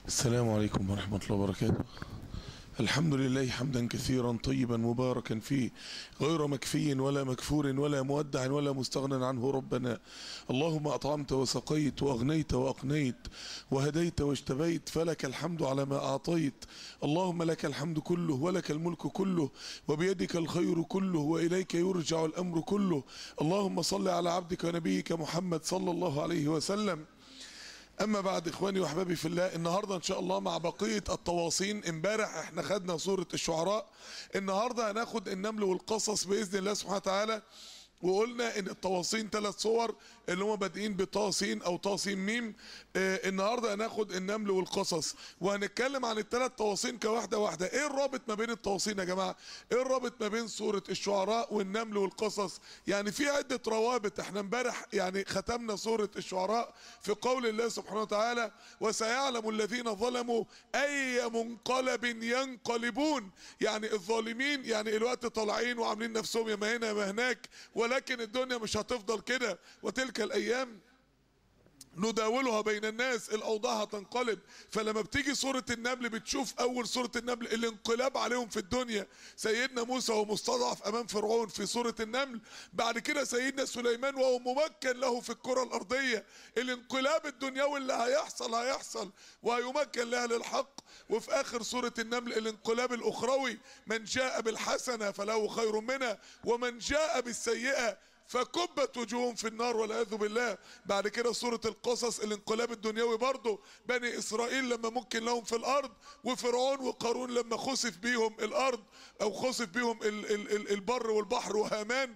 السلام عليكم ورحمة الله وبركاته الحمد لله حمدا كثيرا طيبا مباركا فيه غير مكفي ولا مكفور ولا مودع ولا مستغنى عنه ربنا اللهم أطعمت وسقيت وأغنيت وأقنيت وهديت واجتبيت فلك الحمد على ما أعطيت اللهم لك الحمد كله ولك الملك كله وبيدك الخير كله وإليك يرجع الأمر كله اللهم صل على عبدك ونبيك محمد صلى الله عليه وسلم اما بعد اخواني واحبابي في الله النهارده ان شاء الله مع بقيه التواصين امبارح احنا خدنا سوره الشعراء النهارده هناخد النمل والقصص باذن الله سبحانه وتعالى وقلنا ان التواصين ثلاث صور اللي هم بادئين بطاسين او طاسين ميم آه النهارده هناخد النمل والقصص وهنتكلم عن الثلاث تواصين كواحده واحده ايه الرابط ما بين التواصين يا جماعه ايه الرابط ما بين سوره الشعراء والنمل والقصص يعني في عده روابط احنا امبارح يعني ختمنا سوره الشعراء في قول الله سبحانه وتعالى وسيعلم الذين ظلموا اي منقلب ينقلبون يعني الظالمين يعني الوقت طالعين وعاملين نفسهم يا ما هنا يا ما هناك ولكن الدنيا مش هتفضل كده وتلك الايام نداولها بين الناس الاوضاع هتنقلب فلما بتيجي سوره النمل بتشوف اول سوره النمل الانقلاب عليهم في الدنيا سيدنا موسى وهو مستضعف امام فرعون في سوره النمل بعد كده سيدنا سليمان وهو ممكن له في الكره الارضيه الانقلاب الدنيوي اللي هيحصل هيحصل وهيمكن لها للحق وفي اخر سوره النمل الانقلاب الاخروي من جاء بالحسنه فله خير منها ومن جاء بالسيئه فكبت وجوههم في النار والعياذ بالله بعد كده سورة القصص الانقلاب الدنيوي برضه بني اسرائيل لما ممكن لهم في الارض وفرعون وقارون لما خسف بيهم الارض او خسف بيهم ال ال ال البر والبحر وهامان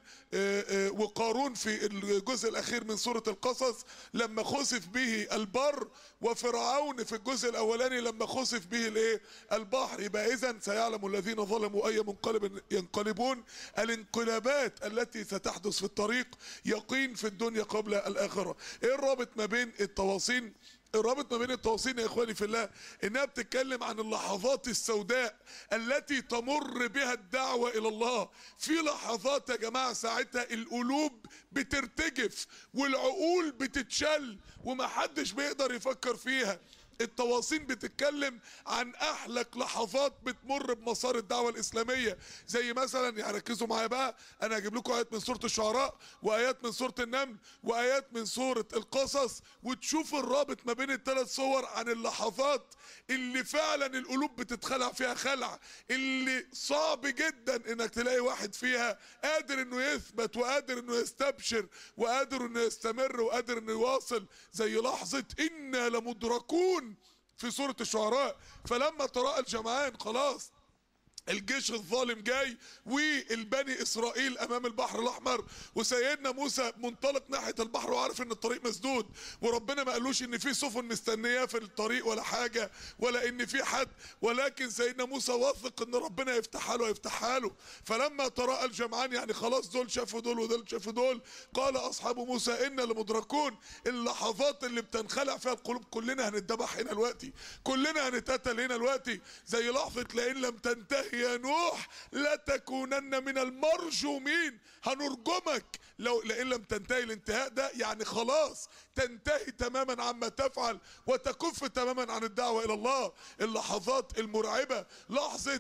وقارون في الجزء الاخير من سورة القصص لما خسف به البر وفرعون في الجزء الاولاني لما خسف به الايه البحر يبقى اذا سيعلم الذين ظلموا اي منقلب ينقلبون الانقلابات التي ستحدث في الطريق يقين في الدنيا قبل الاخره ايه الرابط ما بين التواصين الرابط ما بين التواصين يا اخواني في الله انها بتتكلم عن اللحظات السوداء التي تمر بها الدعوة الى الله في لحظات يا جماعة ساعتها القلوب بترتجف والعقول بتتشل ومحدش بيقدر يفكر فيها التواصين بتتكلم عن احلك لحظات بتمر بمسار الدعوه الاسلاميه زي مثلا يعني ركزوا معايا بقى انا هجيب لكم ايات من سوره الشعراء وايات من سوره النمل وايات من سوره القصص وتشوف الرابط ما بين الثلاث صور عن اللحظات اللي فعلا القلوب بتتخلع فيها خلع اللي صعب جدا انك تلاقي واحد فيها قادر انه يثبت وقادر انه يستبشر وقادر انه يستمر وقادر انه يواصل زي لحظه انا لمدركون في سورة الشعراء فلما تراءى الجمعان خلاص الجيش الظالم جاي والبني اسرائيل امام البحر الاحمر وسيدنا موسى منطلق ناحيه البحر وعارف ان الطريق مسدود وربنا ما قالوش ان في سفن مستنياه في الطريق ولا حاجه ولا ان في حد ولكن سيدنا موسى واثق ان ربنا يفتحها له يفتحها له فلما تراءى الجمعان يعني خلاص دول شافوا دول ودول شافوا دول قال اصحاب موسى انا لمدركون اللحظات اللي بتنخلع فيها القلوب كلنا هنتذبح هنا دلوقتي كلنا هنتقتل هنا دلوقتي زي لحظه لئن لم تنتهي يا نوح لتكونن من المرجومين هنرجمك لو لئن لم تنتهي الانتهاء ده يعني خلاص تنتهي تماما عما تفعل وتكف تماما عن الدعوة الى الله اللحظات المرعبة لحظة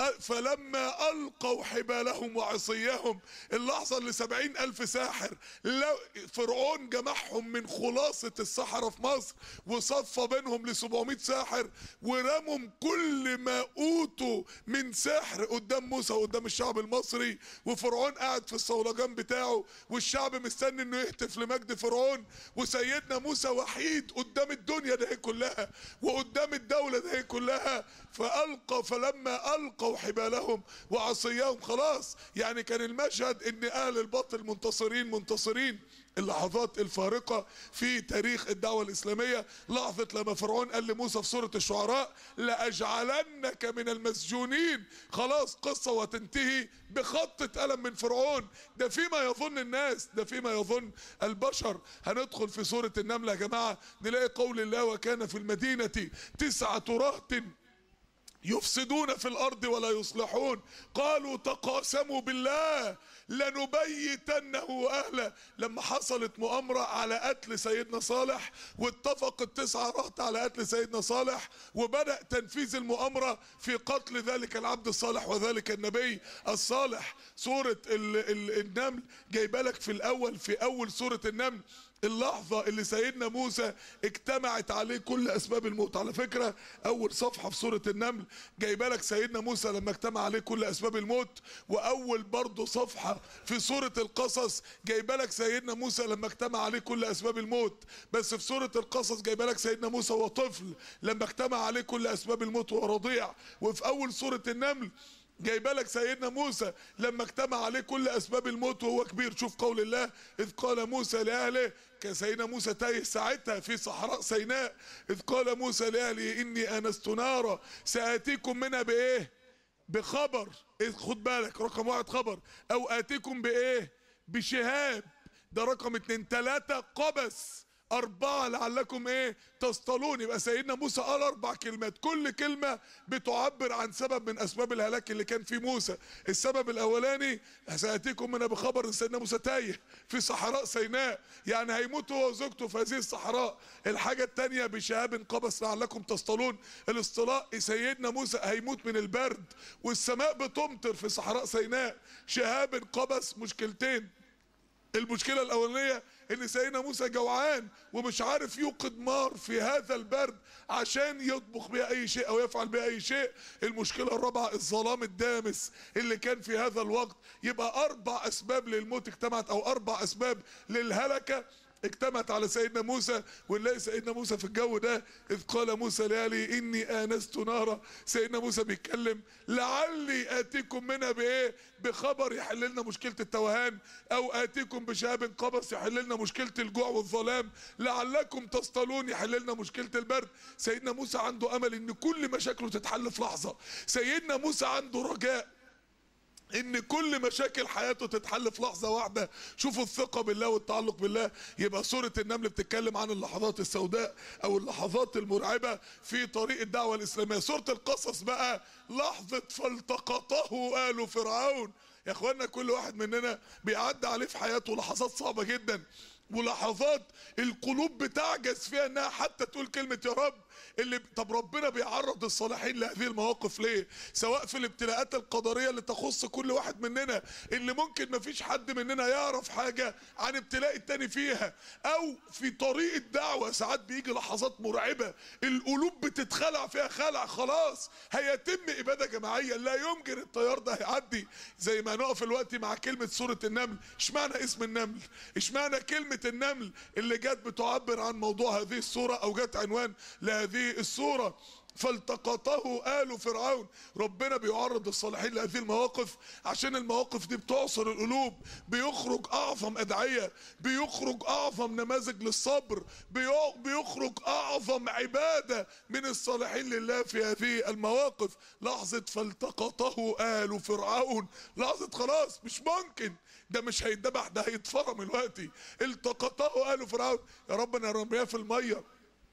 فلما القوا حبالهم وعصيهم اللحظة اللي سبعين الف ساحر لو فرعون جمعهم من خلاصة السحرة في مصر وصفى بينهم لسبعمائة ساحر ورموا كل ما اوتوا من سحر قدام موسى وقدام الشعب المصري وفرعون قاعد في الصولجان بتاعه والشعب مستني انه يهتف لمجد فرعون وسيدنا موسى وحيد قدام الدنيا ده كلها وقدام الدولة ده كلها فألقى فلما ألقوا حبالهم وعصيهم خلاص يعني كان المشهد ان اهل الباطل منتصرين منتصرين اللحظات الفارقة في تاريخ الدعوة الإسلامية لحظة لما فرعون قال لموسى في سورة الشعراء لأجعلنك من المسجونين خلاص قصة وتنتهي بخطة قلم من فرعون ده فيما يظن الناس ده فيما يظن البشر هندخل في سورة النملة يا جماعة نلاقي قول الله وكان في المدينة تسعة رهط يفسدون في الارض ولا يصلحون قالوا تقاسموا بالله لنبيتنه اهله لما حصلت مؤامره على قتل سيدنا صالح واتفق التسعه رهط على قتل سيدنا صالح وبدا تنفيذ المؤامره في قتل ذلك العبد الصالح وذلك النبي الصالح سوره ال ال النمل جايبه لك في الاول في اول سوره النمل اللحظة اللي سيدنا موسى اجتمعت عليه كل أسباب الموت على فكرة أول صفحة في سورة النمل جايبه لك سيدنا موسى لما اجتمع عليه كل أسباب الموت وأول برضه صفحة في سورة القصص جايبه لك سيدنا موسى لما اجتمع عليه كل أسباب الموت بس في سورة القصص جايبه لك سيدنا موسى وطفل لما اجتمع عليه كل أسباب الموت وهو رضيع وفي أول سورة النمل جايبه لك سيدنا موسى لما اجتمع عليه كل اسباب الموت وهو كبير شوف قول الله اذ قال موسى لاهله كان سيدنا موسى تايه ساعتها في صحراء سيناء اذ قال موسى لاهله اني انست نارا ساتيكم منها بايه بخبر إذ خد بالك رقم واحد خبر او اتيكم بايه بشهاب ده رقم اتنين تلاتة قبس أربعة لعلكم إيه تصطلون يبقى سيدنا موسى قال أربع كلمات كل كلمة بتعبر عن سبب من أسباب الهلاك اللي كان في موسى السبب الأولاني سيأتيكم من بخبر إن سيدنا موسى تايه في صحراء سيناء يعني هيموت هو وزوجته في هذه الصحراء الحاجة التانية بشهاب قبس لعلكم تصطلون الاصطلاء سيدنا موسى هيموت من البرد والسماء بتمطر في صحراء سيناء شهاب قبس مشكلتين المشكلة الأولانية إن سيدنا موسى جوعان ومش عارف يوقد نار في هذا البرد عشان يطبخ بها أي شيء أو يفعل بها أي شيء المشكلة الرابعة الظلام الدامس اللي كان في هذا الوقت يبقى أربع أسباب للموت اجتمعت أو أربع أسباب للهلكة اجتمعت على سيدنا موسى ونلاقي سيدنا موسى في الجو ده اذ قال موسى لالي اني انست نارا سيدنا موسى بيتكلم لعلي اتيكم منها بايه بخبر يحل لنا مشكله التوهان او اتيكم بشهاب قبس يحل لنا مشكله الجوع والظلام لعلكم تصطلون يحل لنا مشكله البرد سيدنا موسى عنده امل ان كل مشاكله تتحل في لحظه سيدنا موسى عنده رجاء ان كل مشاكل حياته تتحل في لحظه واحده شوفوا الثقه بالله والتعلق بالله يبقى سوره النمل بتتكلم عن اللحظات السوداء او اللحظات المرعبه في طريق الدعوه الاسلاميه سوره القصص بقى لحظه فالتقطه ال فرعون يا اخوانا كل واحد مننا بيعدي عليه في حياته لحظات صعبه جدا ولحظات القلوب بتعجز فيها انها حتى تقول كلمه يا رب اللي طب ربنا بيعرض الصالحين لهذه المواقف ليه سواء في الابتلاءات القدريه اللي تخص كل واحد مننا اللي ممكن مفيش حد مننا يعرف حاجه عن ابتلاء التاني فيها او في طريق الدعوه ساعات بيجي لحظات مرعبه القلوب بتتخلع فيها خلع خلاص هيتم اباده جماعيه لا يمكن التيار ده هيعدي زي ما نقف الوقت مع كلمه سوره النمل اشمعنى اسم النمل اشمعنى كلمه النمل اللي جت بتعبر عن موضوع هذه السوره او جت عنوان لهذه الصورة فالتقطه آل فرعون ربنا بيعرض الصالحين لهذه المواقف عشان المواقف دي بتعصر القلوب بيخرج أعظم أدعية بيخرج أعظم نماذج للصبر بيخرج أعظم عبادة من الصالحين لله في هذه المواقف لحظة فالتقطه آل فرعون لحظة خلاص مش ممكن ده مش هيتذبح ده هيتفرم دلوقتي التقطه آل فرعون يا رب انا رمياه في الميه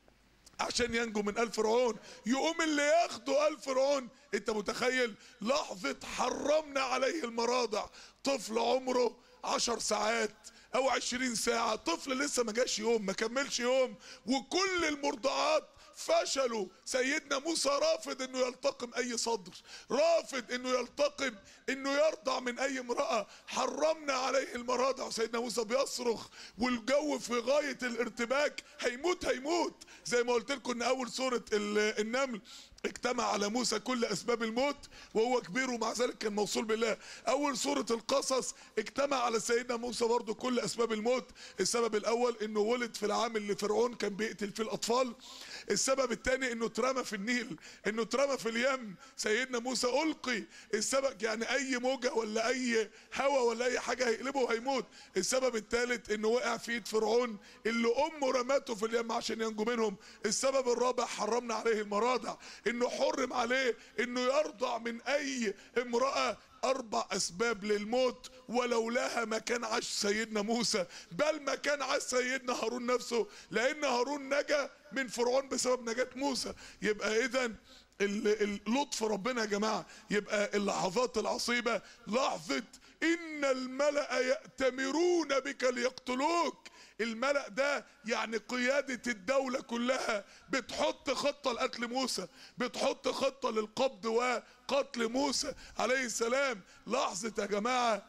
عشان ينجو من آل فرعون يقوم اللي ياخده آل فرعون انت متخيل لحظة حرمنا عليه المراضع طفل عمره عشر ساعات او عشرين ساعة طفل لسه ما جاش يوم ما كملش يوم وكل المرضعات فشلوا سيدنا موسى رافض انه يلتقم اي صدر رافض انه يلتقم انه يرضع من اي امرأة حرمنا عليه المراضع سيدنا موسى بيصرخ والجو في غاية الارتباك هيموت هيموت زي ما قلت لكم ان اول سورة النمل اجتمع على موسى كل اسباب الموت وهو كبير ومع ذلك كان موصول بالله اول سورة القصص اجتمع على سيدنا موسى برضه كل اسباب الموت السبب الاول انه ولد في العام اللي فرعون كان بيقتل فيه الاطفال السبب الثاني انه اترمى في النيل انه اترمى في اليم سيدنا موسى القي السبب يعني اي موجة ولا اي هوا ولا اي حاجة هيقلبه وهيموت السبب الثالث انه وقع في ايد فرعون اللي امه رمته في اليم عشان ينجو منهم السبب الرابع حرمنا عليه المراضع انه حرم عليه انه يرضع من اي امرأة اربع اسباب للموت ولولاها ما كان عاش سيدنا موسى بل ما كان عاش سيدنا هارون نفسه لان هارون نجا من فرعون بسبب نجاة موسى يبقى اذا ال- ال- لطف ربنا يا جماعة يبقى اللحظات العصيبة لحظة إن الملأ يأتمرون بك ليقتلوك الملأ ده يعني قيادة الدولة كلها بتحط خطة لقتل موسى بتحط خطة للقبض وقتل موسى عليه السلام لحظة يا جماعة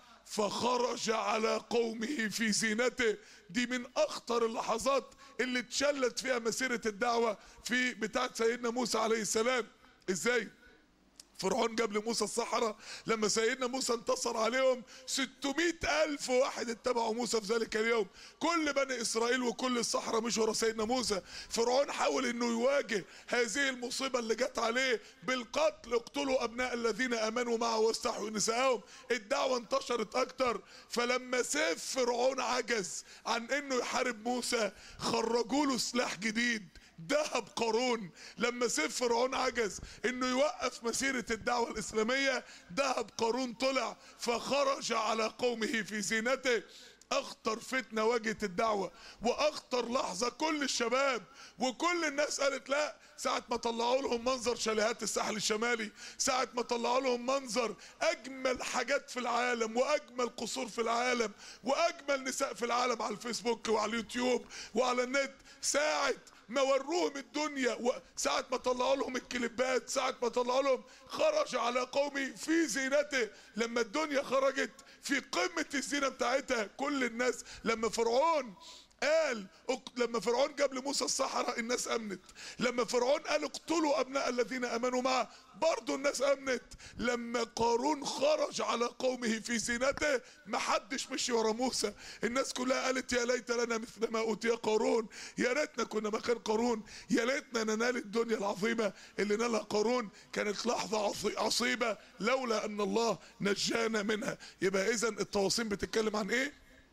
فخرج على قومه في زينته دي من اخطر اللحظات اللي اتشلت فيها مسيرة الدعوة في بتاعت سيدنا موسى عليه السلام ازاي فرعون جاب لموسى الصحراء لما سيدنا موسى انتصر عليهم 600 ألف واحد اتبعوا موسى في ذلك اليوم كل بني إسرائيل وكل الصحراء مش ورا سيدنا موسى فرعون حاول انه يواجه هذه المصيبة اللي جت عليه بالقتل اقتلوا أبناء الذين آمنوا معه واستحوا نساءهم الدعوة انتشرت أكتر فلما سيف فرعون عجز عن انه يحارب موسى خرجوا له سلاح جديد ذهب قارون لما سيف فرعون عجز انه يوقف مسيرة الدعوة الاسلامية ذهب قارون طلع فخرج على قومه في زينته اخطر فتنة واجهت الدعوة واخطر لحظة كل الشباب وكل الناس قالت لا ساعة ما طلعوا لهم منظر شاليهات الساحل الشمالي ساعة ما طلعوا لهم منظر اجمل حاجات في العالم واجمل قصور في العالم واجمل نساء في العالم على الفيسبوك وعلى اليوتيوب وعلى النت ساعة ما وروهم الدنيا ساعة ما طلعوا لهم الكليبات ساعة ما طلعوا لهم خرج على قومي في زينته لما الدنيا خرجت في قمة الزينة بتاعتها كل الناس لما فرعون قال اق- لما فرعون جاب لموسى الصحراء الناس امنت لما فرعون قال اقتلوا ابناء الذين امنوا معه برضه الناس امنت لما قارون خرج على قومه في زينته محدش مشي ورا موسى الناس كلها قالت يا ليت لنا مثل ما اوتي قارون يا ريتنا كنا مكان قارون يا ريتنا ننال الدنيا العظيمه اللي نالها قارون كانت لحظه عصي- عصيبه لولا ان الله نجانا منها يبقى اذا التواصيم بتتكلم عن ايه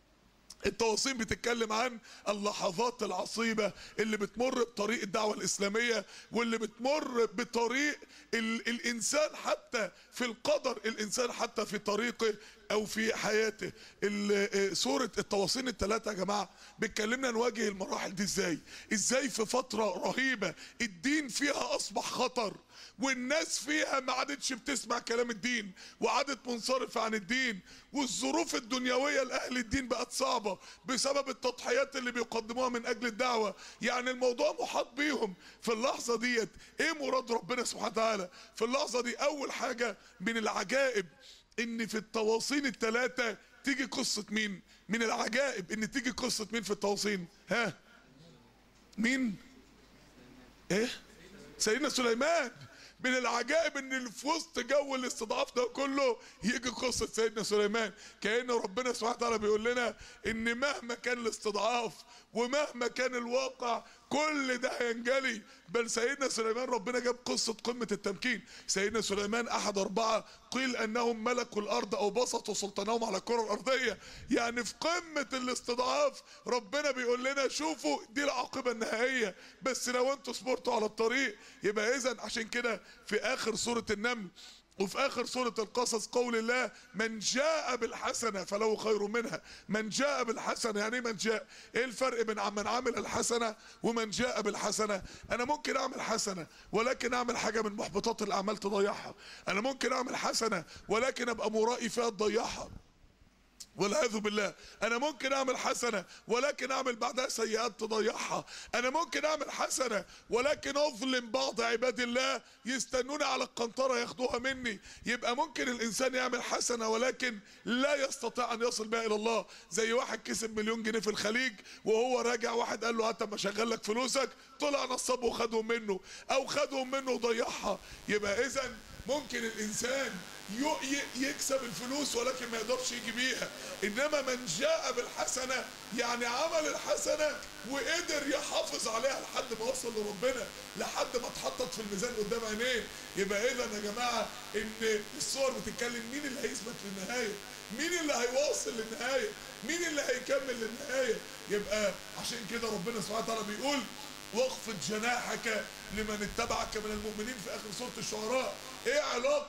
التواصيم بتتكلم عن اللحظات العصيبة اللي بتمر بطريق الدعوة الإسلامية واللي بتمر بطريق ال الإنسان حتى في القدر الإنسان حتى في طريقه أو في حياته ال- آه، سورة التواصين الثلاثة يا جماعة بتكلمنا نواجه المراحل دي إزاي إزاي في فترة رهيبة الدين فيها أصبح خطر والناس فيها ما عادتش بتسمع كلام الدين وعادت منصرفة عن الدين والظروف الدنيوية لأهل الدين بقت صعبة بسبب التضحيات اللي بيقدموها من أجل الدعوة يعني الموضوع محاط بيهم في اللحظة ديت إيه مراد ربنا سبحانه وتعالى في اللحظة دي أول حاجة من العجائب إن في التواصين الثلاثة تيجي قصة مين من العجائب إن تيجي قصة مين في التواصين ها مين ايه سيدنا سليمان من العجائب ان اللي في وسط جو الاستضعاف ده كله يجي قصه سيدنا سليمان كان ربنا سبحانه وتعالى بيقول لنا ان مهما كان الاستضعاف ومهما كان الواقع كل ده هينجلي بل سيدنا سليمان ربنا جاب قصه قمه التمكين سيدنا سليمان احد اربعه قيل انهم ملكوا الارض او بسطوا سلطانهم على الكره الارضيه يعني في قمه الاستضعاف ربنا بيقول لنا شوفوا دي العاقبه النهائيه بس لو انتوا صبرتوا على الطريق يبقى اذا عشان كده في اخر سوره النمل وفي اخر سورة القصص قول الله من جاء بالحسنة فله خير منها من جاء بالحسنة يعني إيه من جاء ايه الفرق بين عم- من عمل الحسنة ومن جاء بالحسنة انا ممكن اعمل حسنة ولكن اعمل حاجة من محبطات الاعمال تضيعها انا ممكن اعمل حسنة ولكن ابقى مرائي فيها تضيعها والعياذ بالله انا ممكن اعمل حسنه ولكن اعمل بعدها سيئات تضيعها انا ممكن اعمل حسنه ولكن اظلم بعض عباد الله يستنوني على القنطره ياخدوها مني يبقى ممكن الانسان يعمل حسنه ولكن لا يستطيع ان يصل بها الى الله زي واحد كسب مليون جنيه في الخليج وهو راجع واحد قال له هات اما اشغل لك فلوسك طلع نصاب وخدهم منه او خدهم منه وضيعها يبقى اذا ممكن الانسان يو- ي- يكسب الفلوس ولكن ما يقدرش يجي بيها انما من جاء بالحسنه يعني عمل الحسنه وقدر يحافظ عليها لحد ما وصل لربنا لحد ما اتحطت في الميزان قدام عينيه يبقى اذا يا جماعه ان الصور بتتكلم مين اللي هيثبت للنهايه مين اللي هيواصل للنهايه مين اللي هيكمل للنهايه يبقى عشان كده ربنا سبحانه وتعالى بيقول واخفض جناحك لمن اتبعك من المؤمنين في اخر سوره الشعراء ايه علاقه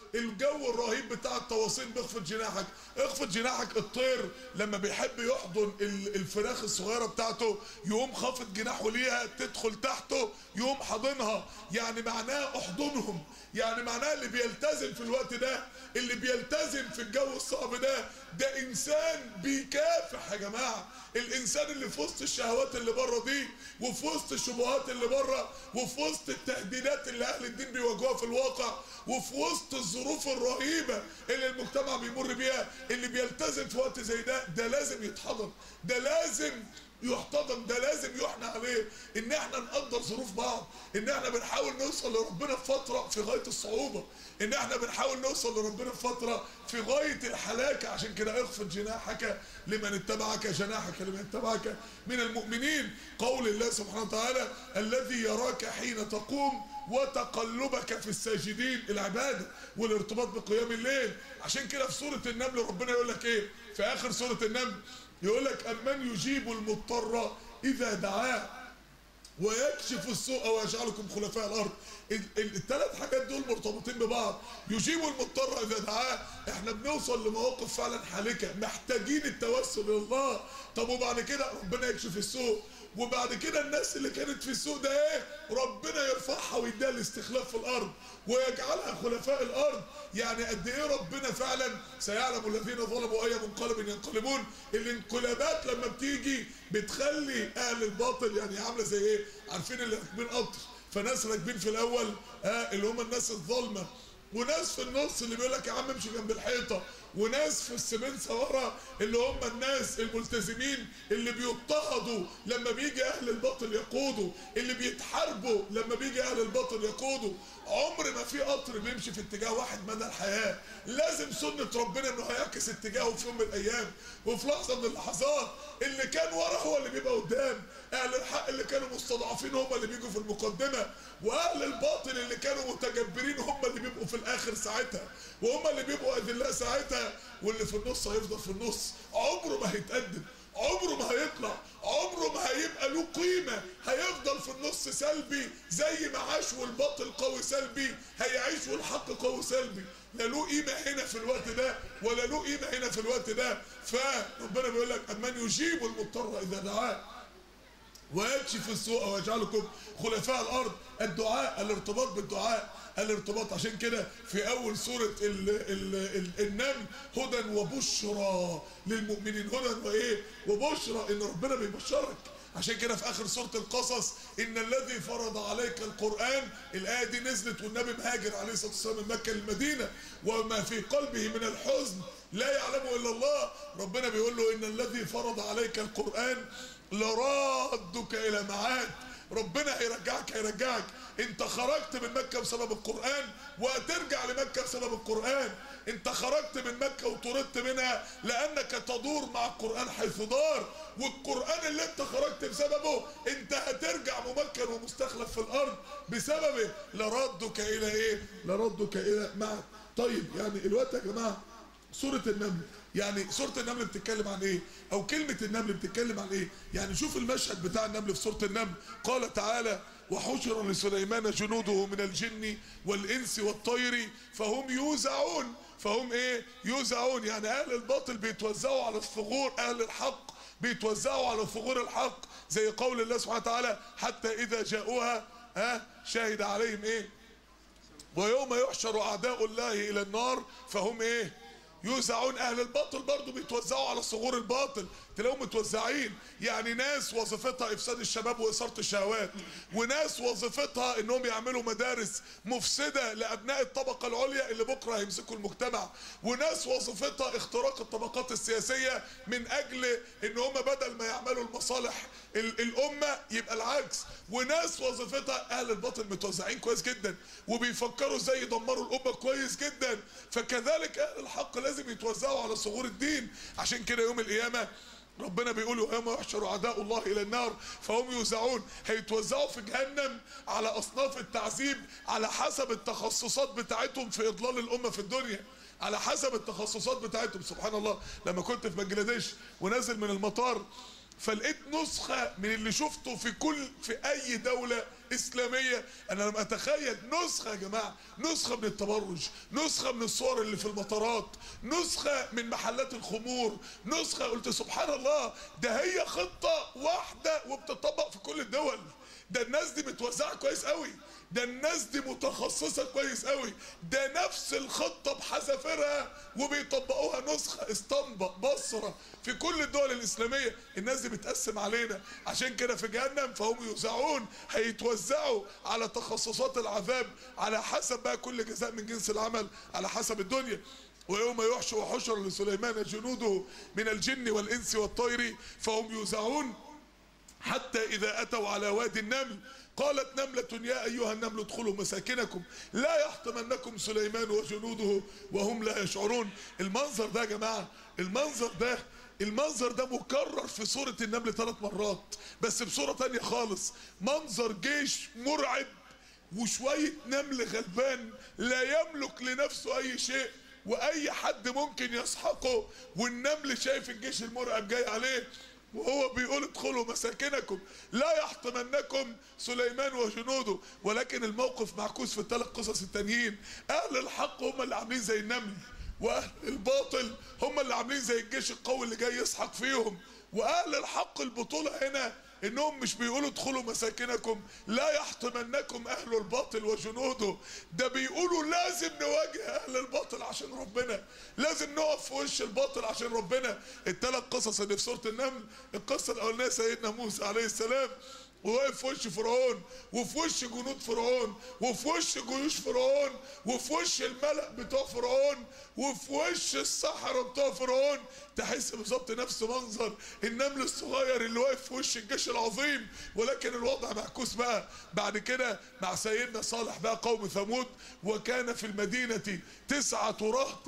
الجو الرهيب بتاع التواصيل بيخفض جناحك اخفض جناحك الطير لما بيحب يحضن ال- الفراخ الصغيره بتاعته يقوم خافض جناحه ليها تدخل تحته يقوم حاضنها يعني معناه احضنهم يعني معناه اللي بيلتزم في الوقت ده اللي بيلتزم في الجو الصعب ده ده انسان بيكافح يا جماعه الانسان اللي في وسط الشهوات اللي بره دي وفي وسط الشبهات اللي بره وفي وسط التهديدات اللي اهل الدين بيواجهوها في الواقع وفي وسط الظروف الرهيبه اللي المجتمع بيمر بيها اللي بيلتزم في وقت زي ده ده لازم يتحضن ده لازم يحتضن ده لازم يحنى عليه ان احنا نقدر ظروف بعض ان احنا بنحاول نوصل لربنا في فتره في غايه الصعوبه ان احنا بنحاول نوصل لربنا في فتره في غايه الحلاكه عشان كده اخفض جناحك لمن اتبعك جناحك لمن اتبعك من المؤمنين قول الله سبحانه وتعالى الذي يراك حين تقوم وتقلبك في الساجدين العباده والارتباط بقيام الليل عشان كده في سوره النمل ربنا يقول لك ايه في اخر سوره النمل يقول لك امن يجيب المضطر اذا دعاه ويكشف السوء ويجعلكم خلفاء الارض الثلاث حاجات دول مرتبطين ببعض يجيب المضطر اذا دعاه احنا بنوصل لمواقف فعلا حالكه محتاجين التوسل الى الله طب وبعد كده ربنا يكشف السوء وبعد كده الناس اللي كانت في السوق ده ايه ربنا يرفعها ويديها الاستخلاف في الارض ويجعلها خلفاء الارض يعني قد ايه ربنا فعلا سيعلم الذين ظلموا اي منقلب ينقلبون الانقلابات لما بتيجي بتخلي اهل الباطل يعني عامله زي ايه عارفين اللي راكبين قطر فناس راكبين في الاول آه اللي هم الناس الظالمه وناس في النص اللي بيقول لك يا عم امشي جنب الحيطه وناس في السمنسة ورا اللي هم الناس الملتزمين اللي بيضطهدوا لما بيجي اهل الباطل يقودوا اللي بيتحاربوا لما بيجي اهل الباطل يقودوا عمر ما في قطر بيمشي في اتجاه واحد مدى الحياه لازم سنه ربنا انه هيعكس اتجاهه في يوم من الايام وفي لحظه من اللحظات اللي كان ورا هو اللي بيبقى قدام اهل الحق اللي كانوا مستضعفين هم اللي بيجوا في المقدمه واهل الباطل اللي كانوا متجبرين هم اللي بيبقوا في الاخر ساعتها وهم اللي بيبقوا اذلاء ساعتها واللي في النص هيفضل في النص عمره ما هيتقدم عمره ما هيطلع عمره ما هيبقى له قيمة هيفضل في النص سلبي زي ما عاش والباطل قوي سلبي هيعيش والحق قوي سلبي لا له قيمة هنا في الوقت ده ولا له قيمة هنا في الوقت ده فربنا بيقول لك أمن يجيب المضطر إذا دعاه ويكشف السوء ويجعلكم خلفاء الارض الدعاء الارتباط بالدعاء الارتباط عشان كده في اول سوره ال ال ال النمل هدى وبشرى للمؤمنين هدى وايه وبشرى ان ربنا بيبشرك عشان كده في اخر سوره القصص ان الذي فرض عليك القران الايه دي نزلت والنبي مهاجر عليه الصلاه والسلام من مكه للمدينه وما في قلبه من الحزن لا يعلمه الا الله ربنا بيقول له ان الذي فرض عليك القران لرادك الى معاد ربنا هيرجعك هيرجعك انت خرجت من مكة بسبب القرآن وهترجع لمكة بسبب القرآن انت خرجت من مكة وطردت منها لانك تدور مع القرآن حيث دار والقرآن اللي انت خرجت بسببه انت هترجع ممكن ومستخلف في الارض بسببه لردك الى ايه لردك الى معك طيب يعني الوقت يا جماعه سورة النمل يعني سورة النمل بتتكلم عن ايه او كلمة النمل بتتكلم عن ايه يعني شوف المشهد بتاع النمل في سورة النمل قال تعالى وحشر لسليمان جنوده من الجن والانس والطير فهم يوزعون فهم ايه يوزعون يعني اهل الباطل بيتوزعوا على الثغور اهل الحق بيتوزعوا على ثغور الحق زي قول الله سبحانه وتعالى حتى اذا جاءوها ها شهد عليهم ايه ويوم يحشر اعداء الله الى النار فهم ايه يوزعون اهل الباطل برضه بيتوزعوا على صغور الباطل تلاقيهم متوزعين يعني ناس وظيفتها افساد الشباب واثاره الشهوات وناس وظيفتها انهم يعملوا مدارس مفسده لابناء الطبقه العليا اللي بكره هيمسكوا المجتمع وناس وظيفتها اختراق الطبقات السياسيه من اجل ان هم بدل ما يعملوا المصالح الامه يبقى العكس وناس وظيفتها اهل الباطل متوزعين كويس جدا وبيفكروا ازاي يدمروا الامه كويس جدا فكذلك اهل الحق لازم يتوزعوا على صغور الدين عشان كده يوم القيامه ربنا بيقول ويوم يحشر اعداء الله الى النار فهم يوزعون هيتوزعوا في جهنم على اصناف التعذيب على حسب التخصصات بتاعتهم في اضلال الامه في الدنيا على حسب التخصصات بتاعتهم سبحان الله لما كنت في بنجلاديش ونازل من المطار فلقيت نسخة من اللي شفته في كل في اي دولة اسلامية انا لما اتخيل نسخة يا جماعة نسخة من التبرج نسخة من الصور اللي في المطارات نسخة من محلات الخمور نسخة قلت سبحان الله ده هي خطة واحدة وبتطبق في كل الدول ده الناس دي متوزعة كويس قوي ده الناس دي متخصصة كويس قوي ده نفس الخطة بحذافيرها وبيطبقوها نسخة اسطنبة بصرة في كل الدول الإسلامية الناس دي بتقسم علينا عشان كده في جهنم فهم يوزعون هيتوزعوا على تخصصات العذاب على حسب بقى كل جزاء من جنس العمل على حسب الدنيا ويوم يحشر وحشر لسليمان جنوده من الجن والإنس والطير فهم يوزعون حتى إذا أتوا على وادي النمل قالت نملة يا أيها النمل ادخلوا مساكنكم لا يحطمنكم سليمان وجنوده وهم لا يشعرون المنظر ده يا جماعة المنظر ده المنظر ده مكرر في سورة النمل ثلاث مرات بس بصورة تانية خالص منظر جيش مرعب وشوية نمل غلبان لا يملك لنفسه أي شيء وأي حد ممكن يسحقه والنمل شايف الجيش المرعب جاي عليه وهو بيقول ادخلوا مساكنكم لا يحطمنكم سليمان وجنوده ولكن الموقف معكوس في الثلاث قصص التانيين اهل الحق هم اللي عاملين زي النمل واهل الباطل هم اللي عاملين زي الجيش القوي اللي جاي يسحق فيهم واهل الحق البطولة هنا انهم مش بيقولوا ادخلوا مساكنكم لا يحطمنكم اهل الباطل وجنوده ده بيقولوا لازم نواجه اهل الباطل عشان ربنا لازم نقف في وش الباطل عشان ربنا الثلاث قصص اللي في سوره النمل القصه الاولانيه سيدنا موسى عليه السلام وواقف في وش فرعون وفي وش جنود فرعون وفي وش جيوش فرعون وفي وش الملأ بتوع فرعون وفي وش السحرة بتوع فرعون تحس بالظبط نفس منظر النمل الصغير اللي واقف في وش الجيش العظيم ولكن الوضع معكوس بقى بعد كده مع سيدنا صالح بقى قوم ثمود وكان في المدينة تسعة رهط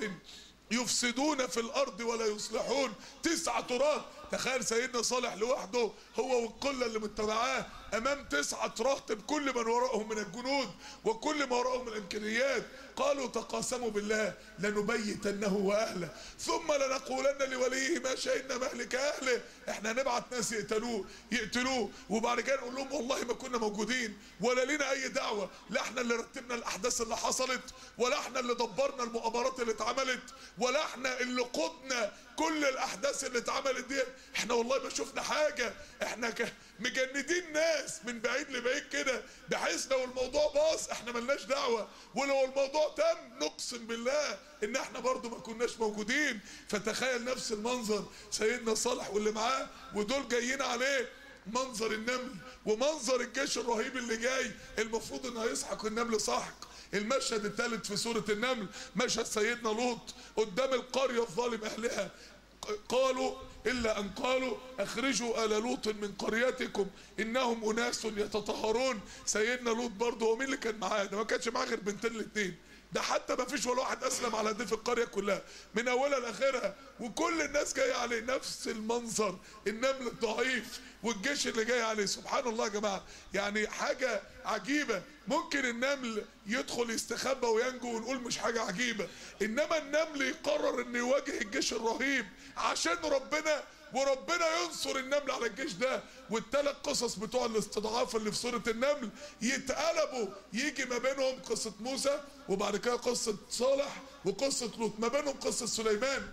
يفسدون في الارض ولا يصلحون تسعة رهط تخيل سيدنا صالح لوحده هو والقله اللي متبعاه امام تسعة رهط بكل من وراءهم من الجنود وكل ما وراءهم من الامكانيات قالوا تقاسموا بالله لنبيتنه واهله ثم لنقولن لوليه ما شهدنا مهلك اهله احنا هنبعت ناس يقتلوه يقتلوه وبعد كده نقول لهم والله ما كنا موجودين ولا لنا اي دعوه لا احنا اللي رتبنا الاحداث اللي حصلت ولا احنا اللي دبرنا المؤامرات اللي اتعملت ولا احنا اللي قدنا كل الاحداث اللي اتعملت دي احنا والله ما شفنا حاجه احنا ك... مجندين ناس من بعيد لبعيد كده بحيث لو الموضوع باظ احنا ملناش دعوه ولو الموضوع تم نقسم بالله ان احنا برضو ما كناش موجودين فتخيل نفس المنظر سيدنا صالح واللي معاه ودول جايين عليه منظر النمل ومنظر الجيش الرهيب اللي جاي المفروض انه هيسحق النمل سحق المشهد الثالث في سورة النمل مشهد سيدنا لوط قدام القرية الظالم أهلها قالوا إلا أن قالوا أخرجوا آل لوط من قريتكم إنهم أناس يتطهرون سيدنا لوط برضه هو مين اللي كان معاه ده ما كانش معاه غير بنتين الاثنين ده حتى ما فيش ولا واحد اسلم على دي في القريه كلها من اولها لاخرها وكل الناس جايه عليه نفس المنظر النمل الضعيف والجيش اللي جاي عليه سبحان الله يا جماعه يعني حاجه عجيبه ممكن النمل يدخل يستخبى وينجو ونقول مش حاجه عجيبه انما النمل يقرر انه يواجه الجيش الرهيب عشان ربنا وربنا ينصر النمل على الجيش ده والثلاث قصص بتوع الاستضعاف اللي في سورة النمل يتقلبوا يجي ما بينهم قصة موسى وبعد كده قصة صالح وقصة لوط ما بينهم قصة سليمان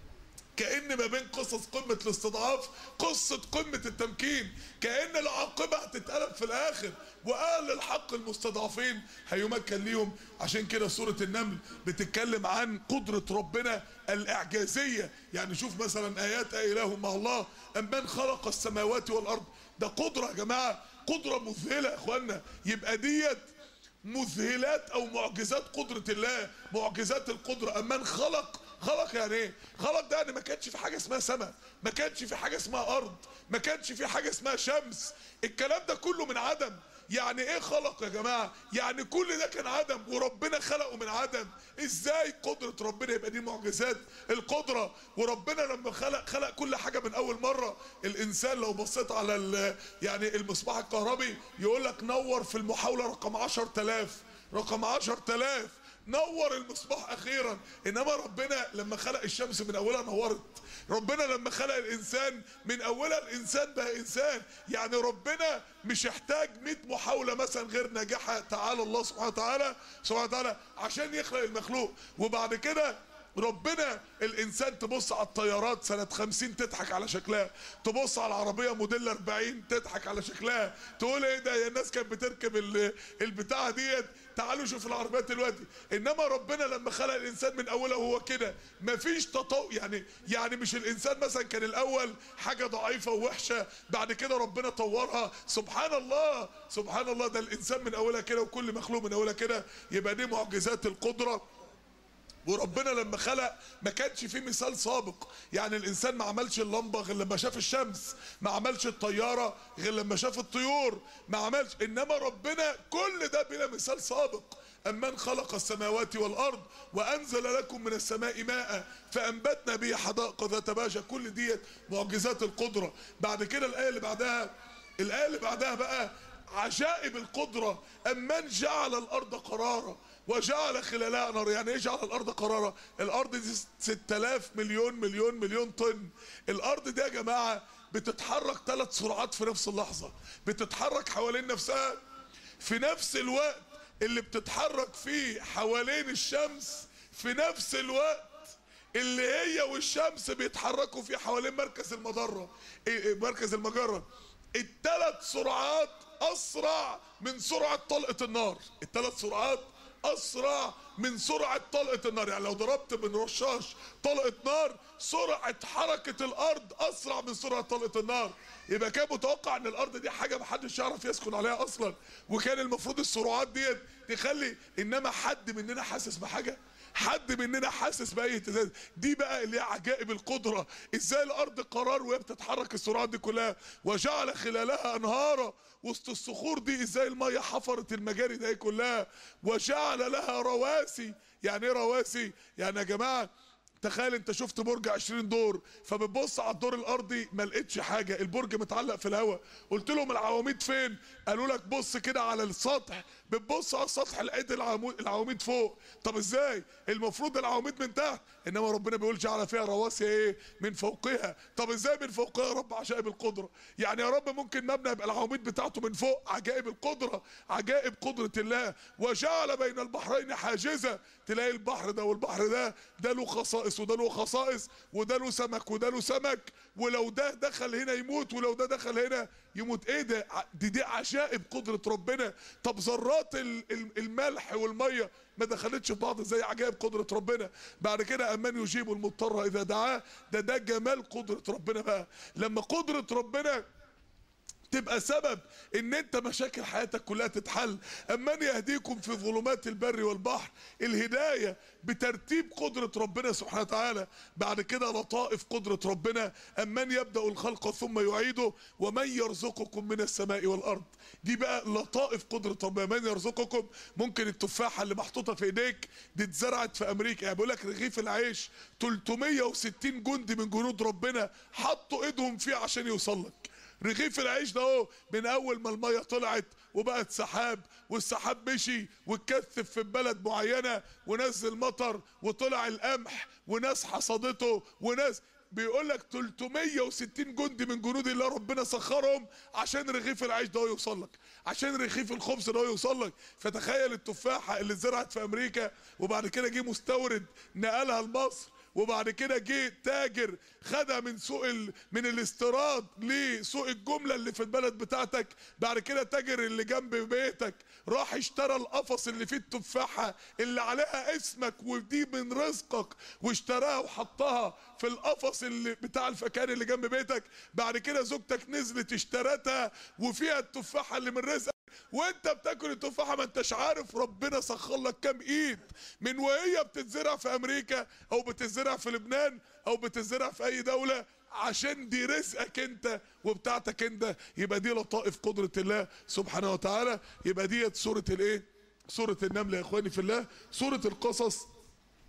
كأن ما بين قصص قمة الاستضعاف قصة قمة التمكين كأن العاقبة هتتقلب في الآخر وأهل الحق المستضعفين هيمكن ليهم عشان كده سورة النمل بتتكلم عن قدرة ربنا الإعجازية يعني شوف مثلا آيات إله مع الله أمن خلق السماوات والأرض ده قدرة يا جماعة قدرة مذهلة يا إخوانا يبقى ديت مذهلات أو معجزات قدرة الله معجزات القدرة أمن خلق خلق يعني ايه خلق ده يعني ما كانش في حاجه اسمها سماء ما كانش في حاجه اسمها ارض ما كانش في حاجه اسمها شمس الكلام ده كله من عدم يعني ايه خلق يا جماعه يعني كل ده كان عدم وربنا خلقه من عدم ازاي قدره ربنا يبقى دي معجزات القدره وربنا لما خلق خلق كل حاجه من اول مره الانسان لو بصيت على يعني المصباح الكهربي يقول لك نور في المحاوله رقم 10000 رقم 10000 نور المصباح اخيرا انما ربنا لما خلق الشمس من اولها نورت ربنا لما خلق الانسان من اولها الانسان بقى انسان يعني ربنا مش يحتاج 100 محاوله مثلا غير ناجحه تعالى الله سبحانه وتعالى سبحانه وتعالى عشان يخلق المخلوق وبعد كده ربنا الانسان تبص على الطيارات سنة خمسين تضحك على شكلها تبص على العربية موديل 40 تضحك على شكلها تقول ايه ده يا الناس كانت بتركب ال- البتاعة ديت تعالوا شوف العربيات دلوقتي انما ربنا لما خلق الانسان من اولها وهو كده مفيش تطور يعني يعني مش الانسان مثلا كان الاول حاجة ضعيفة ووحشة بعد كده ربنا طورها سبحان الله سبحان الله ده الانسان من اولها كده وكل مخلوق من اولها كده يبقى دي معجزات القدرة وربنا لما خلق ما كانش فيه مثال سابق يعني الانسان ما عملش اللمبه غير لما شاف الشمس ما عملش الطياره غير لما شاف الطيور ما عملش انما ربنا كل ده بلا مثال سابق أمن خلق السماوات والأرض وأنزل لكم من السماء ماء فأنبتنا به حدائق ذات بهجة كل ديت معجزات القدرة بعد كده الآية اللي بعدها الآية اللي بعدها بقى عجائب القدرة أمن جعل الأرض قرارا وجعل خلالها نار يعني ايه جعل الارض قرارا الارض دي 6000 مليون مليون مليون طن الارض دي يا جماعه بتتحرك ثلاث سرعات في نفس اللحظه بتتحرك حوالين نفسها في نفس الوقت اللي بتتحرك فيه حوالين الشمس في نفس الوقت اللي هي والشمس بيتحركوا فيه حوالين مركز المجره إيه إيه مركز المجره الثلاث سرعات اسرع من سرعه طلقه النار الثلاث سرعات اسرع من سرعه طلقه النار يعني لو ضربت من رشاش طلقه نار سرعه حركه الارض اسرع من سرعه طلقه النار يبقى كان متوقع ان الارض دي حاجه محدش يعرف يسكن عليها اصلا وكان المفروض السرعات ديت تخلي انما حد مننا حاسس بحاجه حد مننا حاسس باي اهتزاز دي بقى اللي هي عجائب القدره ازاي الارض قرار وهي بتتحرك السرعات دي كلها وجعل خلالها انهارا وسط الصخور دي ازاي الميه حفرت المجاري دي كلها وجعل لها رواسي يعني ايه رواسي يعني يا جماعه تخيل انت شفت برج 20 دور فبتبص على الدور الارضي ما لقيتش حاجه البرج متعلق في الهواء قلت لهم العواميد فين قالوا لك بص كده على السطح بتبص على السطح لقيت العمود العواميد فوق طب ازاي المفروض العواميد من تحت انما ربنا بيقول جعل فيها رواسي ايه من فوقها طب ازاي من فوقها يا رب عجائب القدره يعني يا رب ممكن مبنى يبقى العواميد بتاعته من فوق عجائب القدره عجائب قدره الله وجعل بين البحرين حاجزه تلاقي البحر ده والبحر ده ده له خصائص وده له خصائص وده له سمك وده له سمك ولو ده دخل هنا يموت ولو ده دخل هنا يموت ايه ده ع- دي دي عجائب قدره ربنا طب ذرات ال- ال- الملح والميه ما دخلتش في بعض زي عجائب قدره ربنا بعد كده امان يجيب المضطر اذا دعاه ده ده جمال قدره ربنا بقى لما قدره ربنا تبقى سبب ان انت مشاكل حياتك كلها تتحل امن يهديكم في ظلمات البر والبحر الهداية بترتيب قدرة ربنا سبحانه وتعالى بعد كده لطائف قدرة ربنا امن يبدأ الخلق ثم يعيده ومن يرزقكم من السماء والارض دي بقى لطائف قدرة ربنا من يرزقكم ممكن التفاحة اللي محطوطة في ايديك دي اتزرعت في امريكا يعني بيقول لك رغيف العيش 360 جندي من جنود ربنا حطوا ايدهم فيه عشان يوصل لك رغيف العيش ده اهو من اول ما الميه طلعت وبقت سحاب والسحاب مشي واتكثف في بلد معينه ونزل مطر وطلع القمح وناس حصدته وناس بيقول لك 360 جندي من جنود الله ربنا سخرهم عشان رغيف العيش ده يوصل لك عشان رغيف الخبز ده يوصل لك فتخيل التفاحه اللي اتزرعت في امريكا وبعد كده جه مستورد نقلها لمصر وبعد كده جه تاجر خدها من سوق ال... من الاستيراد لسوق الجمله اللي في البلد بتاعتك بعد كده تاجر اللي جنب بيتك راح اشترى القفص اللي فيه التفاحه اللي عليها اسمك ودي من رزقك واشتراها وحطها في القفص اللي بتاع الفكان اللي جنب بيتك بعد كده زوجتك نزلت اشترتها وفيها التفاحه اللي من رزقك وانت بتاكل التفاحه ما انتش عارف ربنا سخر لك كام ايد من وهي بتتزرع في امريكا او بتتزرع في لبنان او بتتزرع في اي دوله عشان دي رزقك انت وبتاعتك انت يبقى دي لطائف قدره الله سبحانه وتعالى يبقى ديت سوره الايه سوره النمل يا اخواني في الله سوره القصص